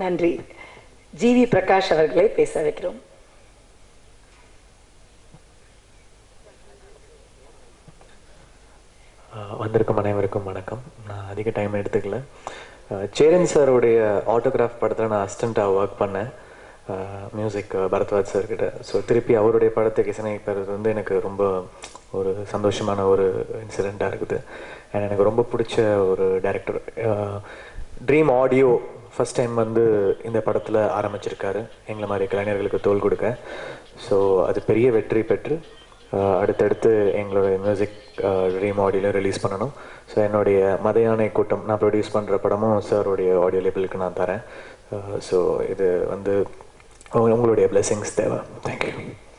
நன்றி ஜிவி பிரகாஷ் அவர்களை பேச வைக்கிறோம் ஆஹ் வந்திருக்கும் அனைவருக்கும் வணக்கம் நான் அதிக டைம் எடுத்துக்கல ஆஹ் சேரன் சாருடைய ஆட்டோகிராஃப் படத்தில் நான் அசிஸ்டண்ட்டாக ஒர்க் பண்ணேன் மியூசிக் பரத்வாஜ் சார் கிட்ட ஸோ திருப்பி அவருடைய படத்துக்கு இசையமைப்பது வந்து எனக்கு ரொம்ப ஒரு சந்தோஷமான ஒரு இன்சிடெண்ட்டாக இருக்குது அண்ட் எனக்கு ரொம்ப பிடிச்ச ஒரு director dream audio first time வந்து இந்த படத்தில் ஆரம்பிச்சிருக்காரு எங்களை மாதிரி கலைஞர்களுக்கு தோல் கொடுக்க ஸோ அது பெரிய வெற்றி பெற்று ஆஹ் அடுத்தடுத்து எங்களுடைய மியூசிக் ட்ரீம் ஆடியோவில் ரிலீஸ் பண்ணணும் ஸோ என்னுடைய மத யானை கூட்டம் நான் ப்ரொடியூஸ் பண்ணுற படமும் சாருடைய ஆடியோ லேபிளுக்கு நான் தரேன் ஸோ இது வந்து உங்க- உங்களுடைய blessings தேவை தேங்க்யூ